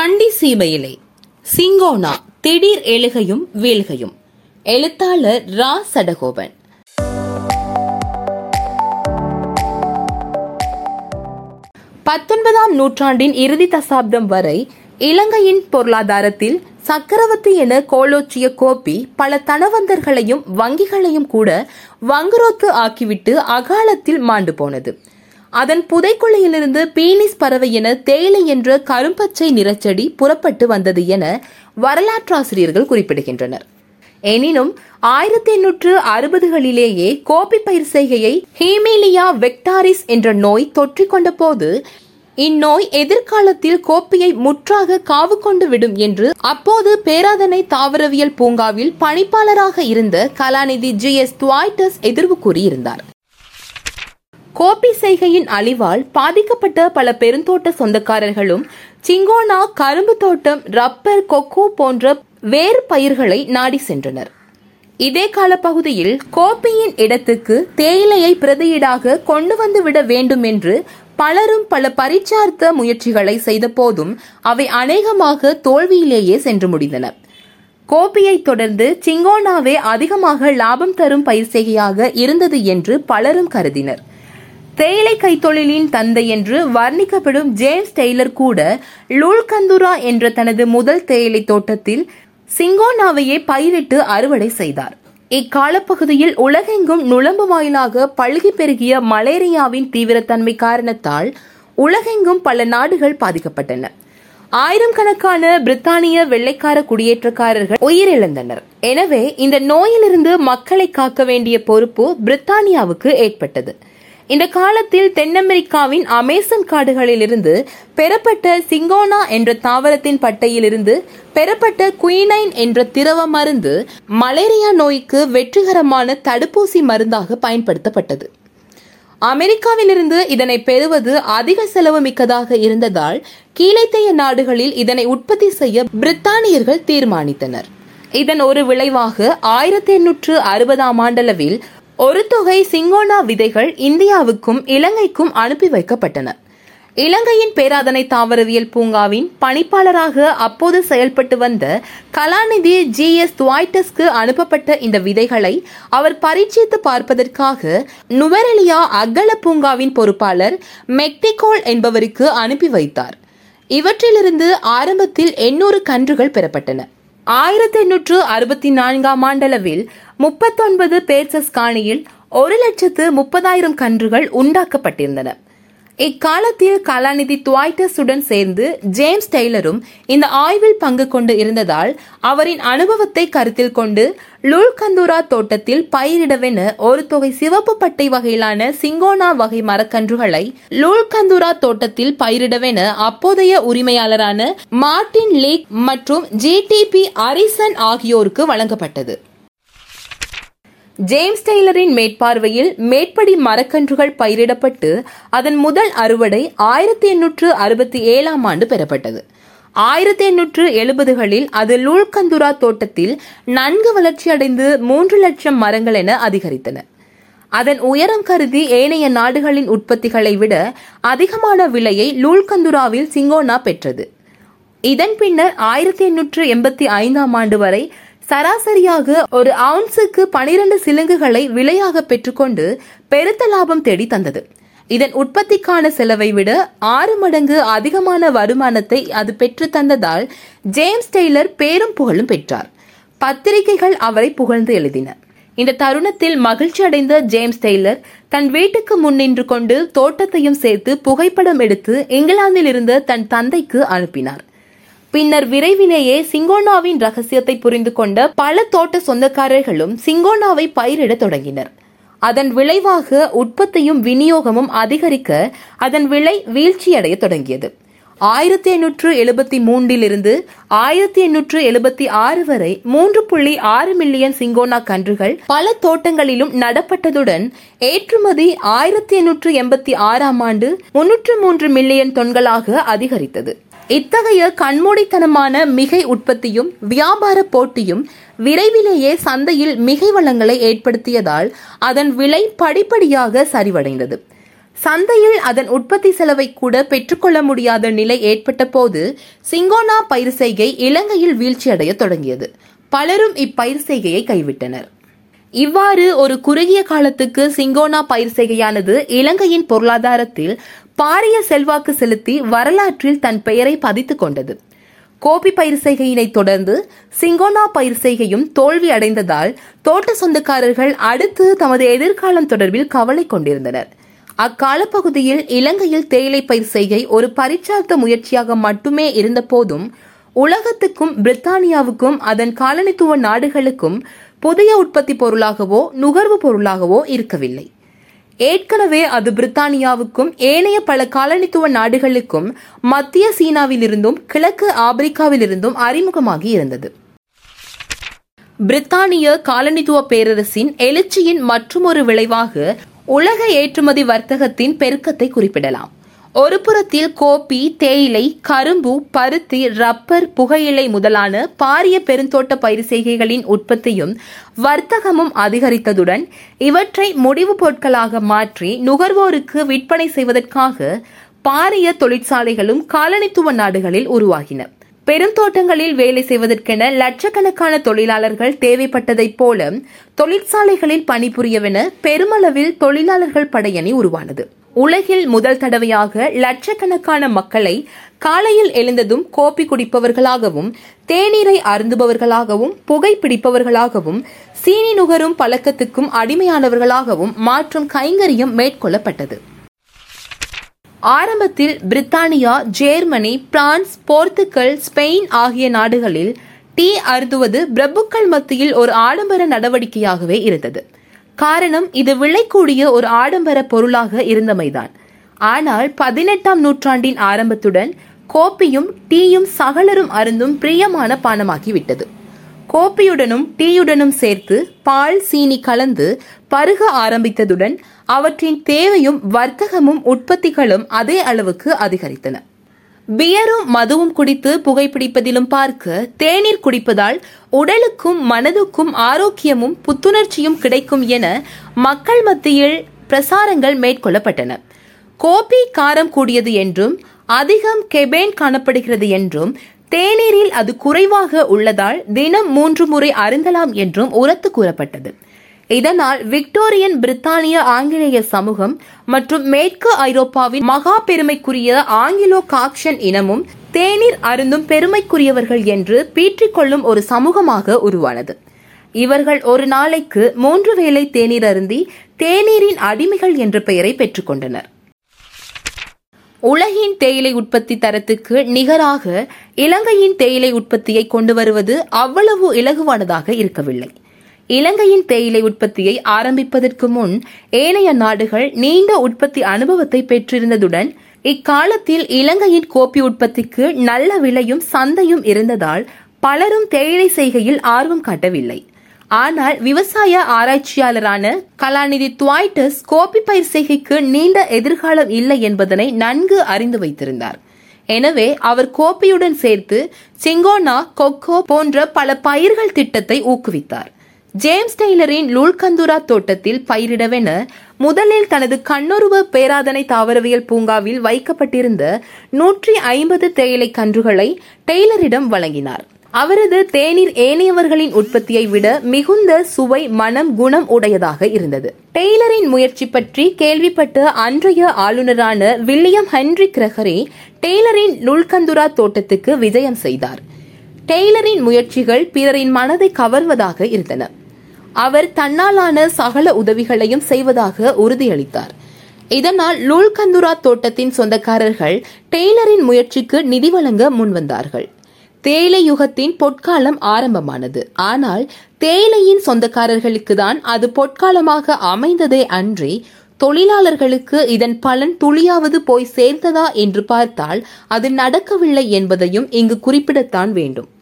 கண்டி சீமையிலே சிங்கோனா திடீர் எழுகையும் வீழ்கையும் எழுத்தாளர் ரா சடகோபன் பத்தொன்பதாம் நூற்றாண்டின் இறுதி தசாப்தம் வரை இலங்கையின் பொருளாதாரத்தில் சக்கரவர்த்தி என கோலோச்சிய கோப்பி பல தனவந்தர்களையும் வங்கிகளையும் கூட வங்குரோத்து ஆக்கிவிட்டு அகாலத்தில் மாண்டு போனது அதன் புதைக்குழியிலிருந்து பீனிஸ் பறவை என தேயிலை என்ற கரும்பச்சை நிறச்செடி புறப்பட்டு வந்தது என வரலாற்றாசிரியர்கள் குறிப்பிடுகின்றனர் எனினும் ஆயிரத்தி எண்ணூற்று அறுபதுகளிலேயே கோபி பயிர் செய்கையை ஹீமேலியா வெக்டாரிஸ் என்ற நோய் தொற்றிக்கொண்ட போது இந்நோய் எதிர்காலத்தில் கோப்பியை முற்றாக காவு கொண்டு விடும் என்று அப்போது பேராதனை தாவரவியல் பூங்காவில் பணிப்பாளராக இருந்த கலாநிதி ஜி எஸ் துவாய்டஸ் எதிர்வு கூறியிருந்தார் கோப்பி செய்கையின் அழிவால் பாதிக்கப்பட்ட பல பெருந்தோட்ட சொந்தக்காரர்களும் சிங்கோனா கரும்பு தோட்டம் ரப்பர் கொக்கோ போன்ற வேறு பயிர்களை நாடி சென்றனர் இதே காலப்பகுதியில் கோப்பியின் இடத்துக்கு தேயிலையை பிரதியீடாக கொண்டு வந்து விட வேண்டும் என்று பலரும் பல பரிச்சார்த்த முயற்சிகளை செய்த போதும் அவை அநேகமாக தோல்வியிலேயே சென்று முடிந்தன கோப்பியை தொடர்ந்து சிங்கோனாவே அதிகமாக லாபம் தரும் பயிர் செய்கையாக இருந்தது என்று பலரும் கருதினர் தேயிலை கைத்தொழிலின் தந்தை என்று வர்ணிக்கப்படும் ஜேம்ஸ் டெய்லர் கூட லூல்கந்துரா என்ற தனது முதல் தேயிலை தோட்டத்தில் சிங்கோனாவையே பயிரிட்டு அறுவடை செய்தார் இக்காலப்பகுதியில் உலகெங்கும் நுழம்பு வாயிலாக பழுகி பெருகிய மலேரியாவின் தீவிரத்தன்மை காரணத்தால் உலகெங்கும் பல நாடுகள் பாதிக்கப்பட்டன ஆயிரம் கணக்கான பிரித்தானிய வெள்ளைக்கார குடியேற்றக்காரர்கள் உயிரிழந்தனர் எனவே இந்த நோயிலிருந்து மக்களை காக்க வேண்டிய பொறுப்பு பிரித்தானியாவுக்கு ஏற்பட்டது இந்த காலத்தில் தென் அமெரிக்காவின் அமேசன் காடுகளிலிருந்து பெறப்பட்ட சிங்கோனா என்ற தாவரத்தின் பட்டையிலிருந்து பெறப்பட்ட குயினைன் என்ற திரவ மருந்து மலேரியா நோய்க்கு வெற்றிகரமான தடுப்பூசி மருந்தாக பயன்படுத்தப்பட்டது அமெரிக்காவிலிருந்து இதனை பெறுவது அதிக செலவு மிக்கதாக இருந்ததால் கீழைத்தைய நாடுகளில் இதனை உற்பத்தி செய்ய பிரித்தானியர்கள் தீர்மானித்தனர் இதன் ஒரு விளைவாக ஆயிரத்தி எண்ணூற்று அறுபதாம் ஆண்டளவில் ஒரு தொகை சிங்கோனா விதைகள் இந்தியாவுக்கும் இலங்கைக்கும் அனுப்பி வைக்கப்பட்டன இலங்கையின் பேராதனை தாவரவியல் பூங்காவின் பணிப்பாளராக அப்போது செயல்பட்டு வந்த கலாநிதி ஜி எஸ் துவாய்டஸ்க்கு அனுப்பப்பட்ட இந்த விதைகளை அவர் பரீட்சித்து பார்ப்பதற்காக நுவரெலியா அகல பூங்காவின் பொறுப்பாளர் மெக்டிகோல் என்பவருக்கு அனுப்பி வைத்தார் இவற்றிலிருந்து ஆரம்பத்தில் எண்ணூறு கன்றுகள் பெறப்பட்டன ஆயிரத்தி எண்ணூற்று அறுபத்தி நான்காம் ஆண்டளவில் முப்பத்தொன்பது பேர்சஸ் காணியில் ஒரு லட்சத்து முப்பதாயிரம் கன்றுகள் உண்டாக்கப்பட்டிருந்தன இக்காலத்தில் கலாநிதி துவாய்டஸுடன் சேர்ந்து ஜேம்ஸ் டெய்லரும் இந்த ஆய்வில் பங்கு கொண்டு இருந்ததால் அவரின் அனுபவத்தை கருத்தில் கொண்டு லுல்கந்துரா தோட்டத்தில் பயிரிடவென ஒரு தொகை சிவப்பு பட்டை வகையிலான சிங்கோனா வகை மரக்கன்றுகளை லுல்கந்துரா தோட்டத்தில் பயிரிடவென அப்போதைய உரிமையாளரான மார்டின் லீக் மற்றும் ஜிடிபி அரிசன் ஆகியோருக்கு வழங்கப்பட்டது ஜேம்ஸ் டெய்லரின் மேற்பார்வையில் மேற்படி மரக்கன்றுகள் பயிரிடப்பட்டு அதன் முதல் அறுவடை ஆயிரத்தி எண்ணூற்று அறுபத்தி ஏழாம் ஆண்டு பெறப்பட்டது ஆயிரத்தி எண்ணூற்று எழுபதுகளில் அது லூல்கந்துரா தோட்டத்தில் நன்கு வளர்ச்சியடைந்து மூன்று லட்சம் மரங்கள் என அதிகரித்தன அதன் உயரம் கருதி ஏனைய நாடுகளின் உற்பத்திகளை விட அதிகமான விலையை லூல்கந்துராவில் சிங்கோனா பெற்றது இதன் பின்னர் ஆயிரத்தி எண்ணூற்று எண்பத்தி ஐந்தாம் ஆண்டு வரை சராசரியாக ஒரு அவுன்ஸுக்கு பனிரெண்டு சிலுங்குகளை விலையாக பெற்றுக்கொண்டு பெருத்த லாபம் தேடி தந்தது இதன் உற்பத்திக்கான செலவை விட ஆறு மடங்கு அதிகமான வருமானத்தை அது பெற்று தந்ததால் ஜேம்ஸ் டெய்லர் பேரும் புகழும் பெற்றார் பத்திரிகைகள் அவரை புகழ்ந்து எழுதின இந்த தருணத்தில் மகிழ்ச்சி அடைந்த ஜேம்ஸ் டெய்லர் தன் வீட்டுக்கு முன் நின்று கொண்டு தோட்டத்தையும் சேர்த்து புகைப்படம் எடுத்து இங்கிலாந்தில் இருந்த தன் தந்தைக்கு அனுப்பினார் பின்னர் விரைவிலேயே சிங்கோனாவின் ரகசியத்தை புரிந்து கொண்ட பல தோட்ட சொந்தக்காரர்களும் சிங்கோனாவை பயிரிட தொடங்கினர் அதன் விளைவாக உற்பத்தியும் விநியோகமும் அதிகரிக்க அதன் விலை வீழ்ச்சியடைய தொடங்கியது ஆயிரத்தி எண்ணூற்று எழுபத்தி மூன்றிலிருந்து ஆயிரத்தி எண்ணூற்று எழுபத்தி ஆறு வரை மூன்று புள்ளி ஆறு மில்லியன் சிங்கோனா கன்றுகள் பல தோட்டங்களிலும் நடப்பட்டதுடன் ஏற்றுமதி ஆயிரத்தி எண்ணூற்று எண்பத்தி ஆறாம் ஆண்டு முன்னூற்று மூன்று மில்லியன் தொன்களாக அதிகரித்தது இத்தகைய கண்மூடித்தனமான மிகை உற்பத்தியும் வியாபார போட்டியும் விரைவிலேயே சந்தையில் மிகை வளங்களை ஏற்படுத்தியதால் அதன் விலை படிப்படியாக சரிவடைந்தது சந்தையில் அதன் உற்பத்தி செலவை கூட பெற்றுக்கொள்ள முடியாத நிலை ஏற்பட்ட போது சிங்கோனா பயிர் செய்கை இலங்கையில் வீழ்ச்சியடைய தொடங்கியது பலரும் இப்பயிர் செய்கையை கைவிட்டனர் இவ்வாறு ஒரு குறுகிய காலத்துக்கு சிங்கோனா பயிர் செய்கையானது இலங்கையின் பொருளாதாரத்தில் பாரிய செல்வாக்கு செலுத்தி வரலாற்றில் தன் பெயரை பதித்துக் கொண்டது கோபி பயிர் செய்கையினை தொடர்ந்து சிங்கோனா பயிர் செய்கையும் தோல்வி அடைந்ததால் தோட்ட சொந்தக்காரர்கள் அடுத்து தமது எதிர்காலம் தொடர்பில் கவலை கொண்டிருந்தனர் அக்கால பகுதியில் இலங்கையில் தேயிலை பயிர் செய்கை ஒரு பரிச்சார்த்த முயற்சியாக மட்டுமே இருந்தபோதும் உலகத்துக்கும் பிரித்தானியாவுக்கும் அதன் காலனித்துவ நாடுகளுக்கும் புதிய உற்பத்தி பொருளாகவோ நுகர்வு பொருளாகவோ இருக்கவில்லை ஏற்கனவே அது பிரித்தானியாவுக்கும் ஏனைய பல காலனித்துவ நாடுகளுக்கும் மத்திய சீனாவிலிருந்தும் கிழக்கு ஆப்பிரிக்காவிலிருந்தும் அறிமுகமாகி இருந்தது பிரித்தானிய காலனித்துவ பேரரசின் எழுச்சியின் மற்றுமொரு விளைவாக உலக ஏற்றுமதி வர்த்தகத்தின் பெருக்கத்தை குறிப்பிடலாம் ஒரு புறத்தில் கோப்பி தேயிலை கரும்பு பருத்தி ரப்பர் புகையிலை முதலான பாரிய பெருந்தோட்ட பயிர் செய்கைகளின் உற்பத்தியும் வர்த்தகமும் அதிகரித்ததுடன் இவற்றை முடிவுப் பொருட்களாக மாற்றி நுகர்வோருக்கு விற்பனை செய்வதற்காக பாரிய தொழிற்சாலைகளும் காலனித்துவ நாடுகளில் உருவாகின பெருந்தோட்டங்களில் வேலை செய்வதற்கென லட்சக்கணக்கான தொழிலாளர்கள் தேவைப்பட்டதைப் போல தொழிற்சாலைகளில் பணிபுரியவென பெருமளவில் தொழிலாளர்கள் படையணி உருவானது உலகில் முதல் தடவையாக லட்சக்கணக்கான மக்களை காலையில் எழுந்ததும் கோப்பி குடிப்பவர்களாகவும் தேநீரை அருந்துபவர்களாகவும் புகைப்பிடிப்பவர்களாகவும் சீனி நுகரும் பழக்கத்துக்கும் அடிமையானவர்களாகவும் மாற்றும் கைங்கரியம் மேற்கொள்ளப்பட்டது ஆரம்பத்தில் பிரித்தானியா ஜெர்மனி பிரான்ஸ் போர்த்துகல் ஸ்பெயின் ஆகிய நாடுகளில் டீ அருந்துவது பிரபுக்கள் மத்தியில் ஒரு ஆடம்பர நடவடிக்கையாகவே இருந்தது காரணம் இது விலைக்கூடிய ஒரு ஆடம்பர பொருளாக இருந்தமைதான் ஆனால் பதினெட்டாம் நூற்றாண்டின் ஆரம்பத்துடன் கோப்பியும் டீயும் சகலரும் அருந்தும் பிரியமான பானமாகிவிட்டது கோப்பியுடனும் டீயுடனும் சேர்த்து பால் சீனி கலந்து பருக ஆரம்பித்ததுடன் அவற்றின் தேவையும் வர்த்தகமும் உற்பத்திகளும் அதே அளவுக்கு அதிகரித்தன பியரும் மதுவும் குடித்து புகைப்பிடிப்பதிலும் பார்க்க தேநீர் குடிப்பதால் உடலுக்கும் மனதுக்கும் ஆரோக்கியமும் புத்துணர்ச்சியும் கிடைக்கும் என மக்கள் மத்தியில் பிரசாரங்கள் மேற்கொள்ளப்பட்டன கோபி காரம் கூடியது என்றும் அதிகம் கெபேன் காணப்படுகிறது என்றும் தேநீரில் அது குறைவாக உள்ளதால் தினம் மூன்று முறை அருந்தலாம் என்றும் உரத்து கூறப்பட்டது இதனால் விக்டோரியன் பிரித்தானிய ஆங்கிலேய சமூகம் மற்றும் மேற்கு ஐரோப்பாவின் மகா பெருமைக்குரிய ஆங்கிலோ காக்ஷன் இனமும் தேநீர் அருந்தும் பெருமைக்குரியவர்கள் என்று பீற்றிக்கொள்ளும் ஒரு சமூகமாக உருவானது இவர்கள் ஒரு நாளைக்கு மூன்று வேளை தேநீர் அருந்தி தேநீரின் அடிமைகள் என்ற பெயரை பெற்றுக்கொண்டனர் உலகின் தேயிலை உற்பத்தி தரத்துக்கு நிகராக இலங்கையின் தேயிலை உற்பத்தியை கொண்டு வருவது அவ்வளவு இலகுவானதாக இருக்கவில்லை இலங்கையின் தேயிலை உற்பத்தியை ஆரம்பிப்பதற்கு முன் ஏனைய நாடுகள் நீண்ட உற்பத்தி அனுபவத்தை பெற்றிருந்ததுடன் இக்காலத்தில் இலங்கையின் கோப்பி உற்பத்திக்கு நல்ல விலையும் சந்தையும் இருந்ததால் பலரும் தேயிலை செய்கையில் ஆர்வம் காட்டவில்லை ஆனால் விவசாய ஆராய்ச்சியாளரான கலாநிதி துவாய்டஸ் கோப்பி பயிர் செய்கைக்கு நீண்ட எதிர்காலம் இல்லை என்பதனை நன்கு அறிந்து வைத்திருந்தார் எனவே அவர் கோப்பியுடன் சேர்த்து சிங்கோனா கொக்கோ போன்ற பல பயிர்கள் திட்டத்தை ஊக்குவித்தார் ஜேம்ஸ் டெய்லரின் லூல்கந்துரா தோட்டத்தில் பயிரிடவென முதலில் தனது கண்ணுருவ பேராதனை தாவரவியல் பூங்காவில் வைக்கப்பட்டிருந்த நூற்றி ஐம்பது தேயிலை கன்றுகளை டெய்லரிடம் வழங்கினார் அவரது தேநீர் ஏனையவர்களின் உற்பத்தியை விட மிகுந்த சுவை மனம் குணம் உடையதாக இருந்தது டெய்லரின் முயற்சி பற்றி கேள்விப்பட்ட அன்றைய ஆளுநரான வில்லியம் ஹென்ரி கிரகரி டெய்லரின் நுல்கந்துரா தோட்டத்துக்கு விஜயம் செய்தார் டெய்லரின் முயற்சிகள் பிறரின் மனதை கவர்வதாக இருந்தன அவர் தன்னாலான சகல உதவிகளையும் செய்வதாக உறுதியளித்தார் இதனால் லூல்கந்துரா தோட்டத்தின் சொந்தக்காரர்கள் டெய்லரின் முயற்சிக்கு நிதி வழங்க முன்வந்தார்கள் தேயிலை யுகத்தின் பொற்காலம் ஆரம்பமானது ஆனால் தேயிலையின் சொந்தக்காரர்களுக்கு தான் அது பொற்காலமாக அமைந்ததே அன்றி தொழிலாளர்களுக்கு இதன் பலன் துளியாவது போய் சேர்ந்ததா என்று பார்த்தால் அது நடக்கவில்லை என்பதையும் இங்கு குறிப்பிடத்தான் வேண்டும்